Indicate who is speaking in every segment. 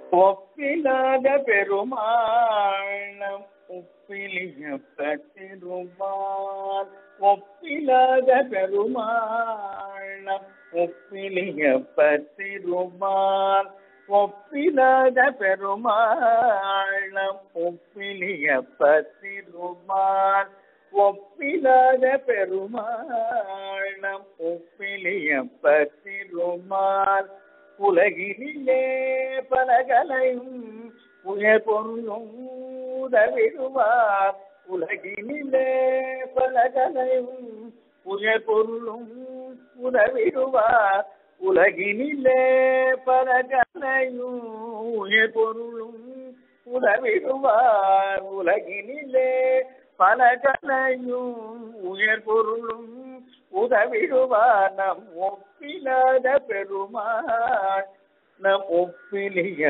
Speaker 1: ஒப்பிலாத பெருமாள் ஒப்பிலியப்பட்டிருவார் ஒப்பிலாத பெருமாள் ஒப்பிலியப்பட்டிருவார் ஒப்பிலாத பெருமாள் ஒப்பிலியப்பட்டிருவார் ஒப்பிலாத பெருமாள் ஒப்பிலியப்பட்டிருமார் உலகினிலே பலகலையும் உயர் பொருளும் உதவிடுவார் உலகினிலே பலகலையும் உயர் பொருளும் உதவிடுவார் உலகினிலே பலகலையும் உயர் பொருளும் உதவிடுவார் உலகினிலே பல கலையும் உயர் பொருளும் உதவிடுவார் நம் ஒப்பிலாத பெருமாள் நம் ஒப்பிலிய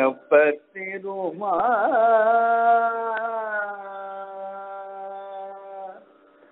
Speaker 1: பத்திருமாள்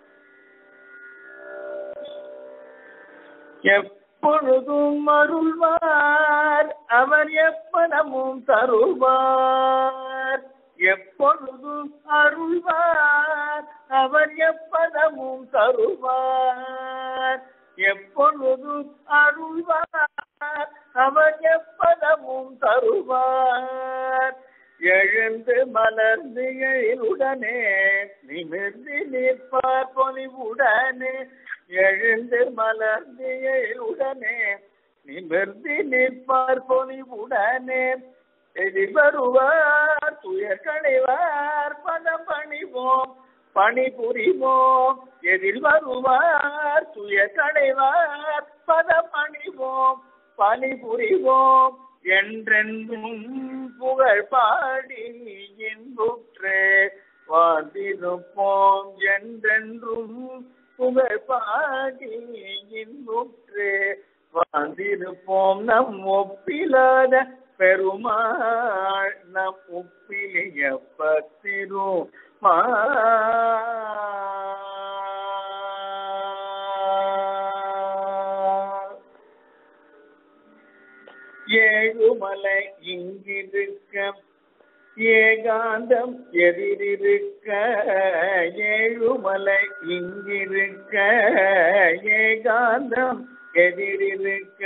Speaker 1: எப்பொழுதும் அருள்வார் அவர் எப்பனமும் தருவார் எப்பொழுதும் அருள்வார் அவர் எப்பதமும் தருவார் எப்பொழுதும் அருள்வார் அவர் எப்பதமும் தருவார் எழுந்து மலர்ந்து எழிலுடனே நிமிர்ந்து நிற்பார் பொலிவுடனே எழுந்து மலர்ந்து எழிலுடனே நிமிர்ந்து நிற்பார் பொலிவுடனே எதிர் வருவார் துயர் களைவார் பதம் பணிவோம் பணி புரிவோம் எதிர் வருவார் துயர் களைவார் பதம் பணிவோம் பணி புரிவோம் என்றென்றும் புகழ் பாடி இன்புற்றே வாழ்ந்திருப்போம் என்றென்றும் புகழ் பாடி இன்புற்றே வாழ்ந்திருப்போம் நம் ஒப்பிலாத பெருமாள் நம் உப்பிலிய பத்திருமா ஏழுமலை இங்கிருக்க ஏகாந்தம் எதிரிருக்க ஏழுமலை இங்கிருக்க ஏகாந்தம் எதிரிருக்க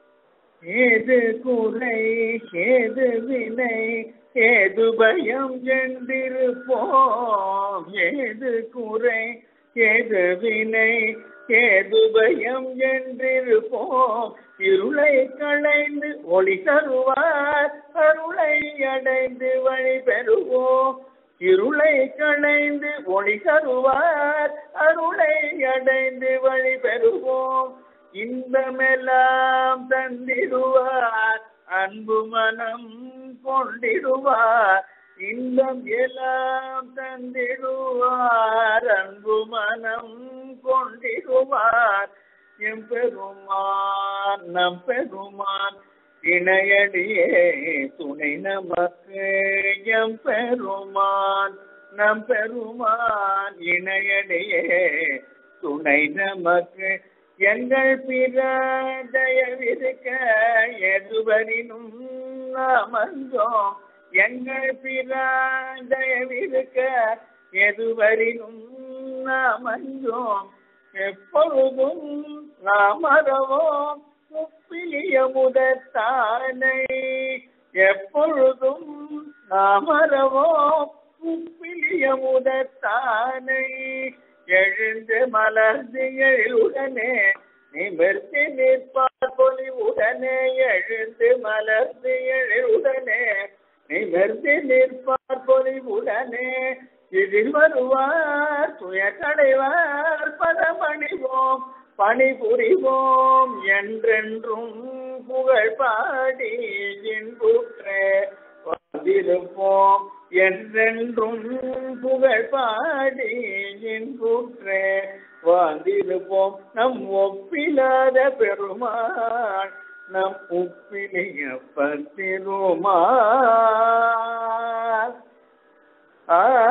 Speaker 1: ஏது குறை ஏது வினை ஏது பயம் என்றிருப்போம் ஏது குறை ஏது வினை ஏது பயம் என்றிருப்போம் இருளை களைந்து ஒளி தருவார் அருளை அடைந்து வழி பெறுவோம் இருளை களைந்து ஒளி தருவார் அருளை அடைந்து வழி பெறுவோம் இன்பமெல்லாம் தந்திடுவார் அன்பு மனம் கொண்டிடுவார் இன்பம் எல்லாம் தந்திடுவார் அன்பு மனம் கொண்டிடுவார் எம் பெருமான் நம் பெருமான் இணையடியே துணை நமக்கு எம் பெருமான் நம் பெருமான் இணையடியே துணை நமக்கு எங்கள் பிற தயவிருக்க எதுவரினும் நாமந்தோம் எங்கள் பிற தயவிருக்க எதுவரினும் நாமந்தோம் எப்பொழுதும் நாம் அறவோம் முப்பிலிய முதத்தானை எப்பொழுதும் நாம் அறவோம் முப்பிலிய முதத்தானை எழுந்து மலர்ந்து எழுடனே நிமிர்ந்து நிற்பார் பொலிவுடனே எழுந்து மலர்ந்து எழுடனே நிமிர்ந்து நிற்பார் பொலிவுடனே இதில் வருவார் துய கடைவார் பதமணிவோம் பணி புரிவோம் என்றென்றும் புகழ் பாடி இன்புற்றே வந்திருப்போம் என்றென்றும் புகழ் பாடி இன்புற்றே வாழ்ந்திருப்போம் நம் ஒப்பிலாத பெருமாள் நம் உப்பிலிய பத்திருமாள் ஆ